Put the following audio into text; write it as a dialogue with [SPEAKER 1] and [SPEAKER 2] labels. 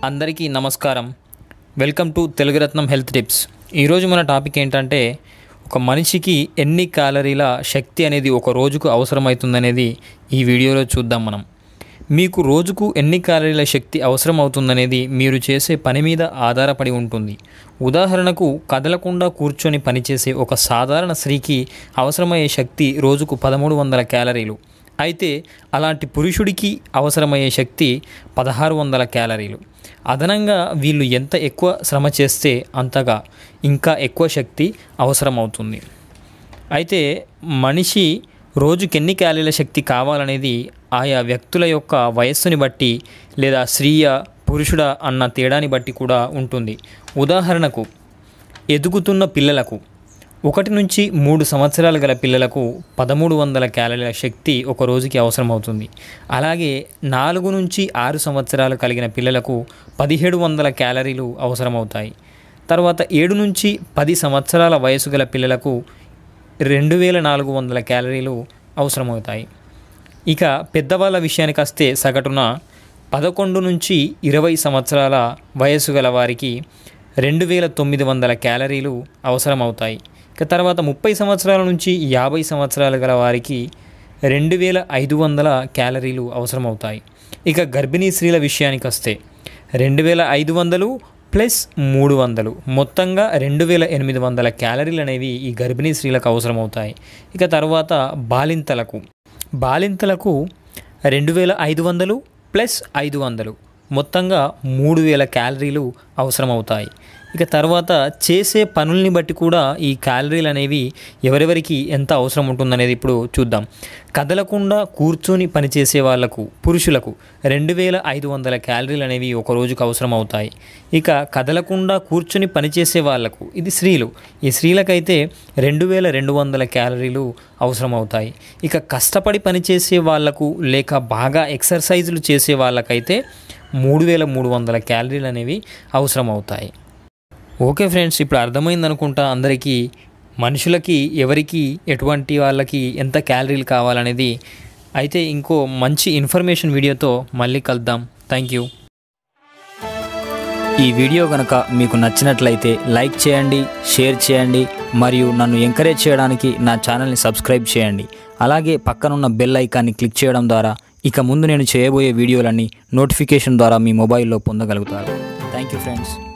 [SPEAKER 1] అందరికీ నమస్కారం welcome to Teluguratnam health tips ఈరోజు మన టాపిక్ ఏంటంటే ఒక మనిషికి ఎన్ని క్యాలరీల శక్తి అనేది ఒక రోజుకు అవసరమవుతుందనేది ఈ వీడియోలో చూద్దాం మనం మీకు రోజుకు ఎన్ని క్యాలరీల శక్తి అవసరం అవుతుందనేది మీరు చేసే పని మీద ఆధారపడి ఉంటుంది ఉదాహరణకు కదలకుండా కూర్చొని పనిచేసే ఒక సాధారణ స్త్రీకి అవసరమయ్యే శక్తి రోజుకు పదమూడు వందల క్యాలరీలు అయితే అలాంటి పురుషుడికి అవసరమయ్యే శక్తి పదహారు వందల క్యాలరీలు అదనంగా వీళ్ళు ఎంత ఎక్కువ శ్రమ చేస్తే అంతగా ఇంకా ఎక్కువ శక్తి అవసరమవుతుంది అయితే మనిషి రోజుకి ఎన్ని క్యాలరీల శక్తి కావాలనేది ఆయా వ్యక్తుల యొక్క వయస్సుని బట్టి లేదా స్త్రీయ పురుషుడా అన్న తేడాని బట్టి కూడా ఉంటుంది ఉదాహరణకు ఎదుగుతున్న పిల్లలకు ఒకటి నుంచి మూడు సంవత్సరాలు గల పిల్లలకు పదమూడు వందల క్యాలరీల శక్తి ఒక రోజుకి అవసరం అవుతుంది అలాగే నాలుగు నుంచి ఆరు సంవత్సరాలు కలిగిన పిల్లలకు పదిహేడు వందల క్యాలరీలు అవసరమవుతాయి తర్వాత ఏడు నుంచి పది సంవత్సరాల వయసు గల పిల్లలకు రెండు వేల నాలుగు వందల క్యాలరీలు అవసరమవుతాయి ఇక పెద్దవాళ్ళ విషయానికి వస్తే సగటున పదకొండు నుంచి ఇరవై సంవత్సరాల వయసు గల వారికి రెండు వేల తొమ్మిది వందల క్యాలరీలు అవసరమవుతాయి ఇక తర్వాత ముప్పై సంవత్సరాల నుంచి యాభై సంవత్సరాలు గల వారికి రెండు వేల ఐదు వందల క్యాలరీలు అవసరమవుతాయి ఇక గర్భిణీ స్త్రీల విషయానికి వస్తే రెండు వేల ఐదు వందలు ప్లస్ మూడు వందలు మొత్తంగా రెండు వేల ఎనిమిది వందల క్యాలరీలు అనేవి ఈ గర్భిణీ స్త్రీలకు అవసరమవుతాయి ఇక తర్వాత బాలింతలకు బాలింతలకు రెండు వేల ఐదు వందలు ప్లస్ ఐదు వందలు మొత్తంగా మూడు వేల క్యాలరీలు అవసరమవుతాయి ఇక తర్వాత చేసే పనుల్ని బట్టి కూడా ఈ క్యాలరీలు అనేవి ఎవరెవరికి ఎంత అవసరం ఉంటుందనేది ఇప్పుడు చూద్దాం కదలకుండా కూర్చొని పనిచేసే వాళ్లకు పురుషులకు రెండు వేల ఐదు వందల క్యాలరీలు అనేవి ఒక రోజుకు అవసరం అవుతాయి ఇక కదలకుండా కూర్చొని పనిచేసే వాళ్లకు ఇది స్త్రీలు ఈ స్త్రీలకైతే రెండు వేల రెండు వందల క్యాలరీలు అవసరం అవుతాయి ఇక కష్టపడి పనిచేసే వాళ్లకు లేక బాగా ఎక్సర్సైజులు చేసే వాళ్ళకైతే మూడు వేల మూడు వందల క్యాలరీలు అనేవి అవసరం అవుతాయి ఓకే ఫ్రెండ్స్ ఇప్పుడు అర్థమైంది అనుకుంటా అందరికీ మనుషులకి ఎవరికి ఎటువంటి వాళ్ళకి ఎంత క్యాలరీలు కావాలనేది అయితే ఇంకో మంచి ఇన్ఫర్మేషన్ వీడియోతో మళ్ళీ కలుద్దాం థ్యాంక్ యూ
[SPEAKER 2] ఈ వీడియో కనుక మీకు నచ్చినట్లయితే లైక్ చేయండి షేర్ చేయండి మరియు నన్ను ఎంకరేజ్ చేయడానికి నా ఛానల్ని సబ్స్క్రైబ్ చేయండి అలాగే పక్కనున్న బెల్ ఐకాన్ని క్లిక్ చేయడం ద్వారా ఇక ముందు నేను చేయబోయే వీడియోలన్నీ నోటిఫికేషన్ ద్వారా మీ మొబైల్లో పొందగలుగుతారు థ్యాంక్ యూ ఫ్రెండ్స్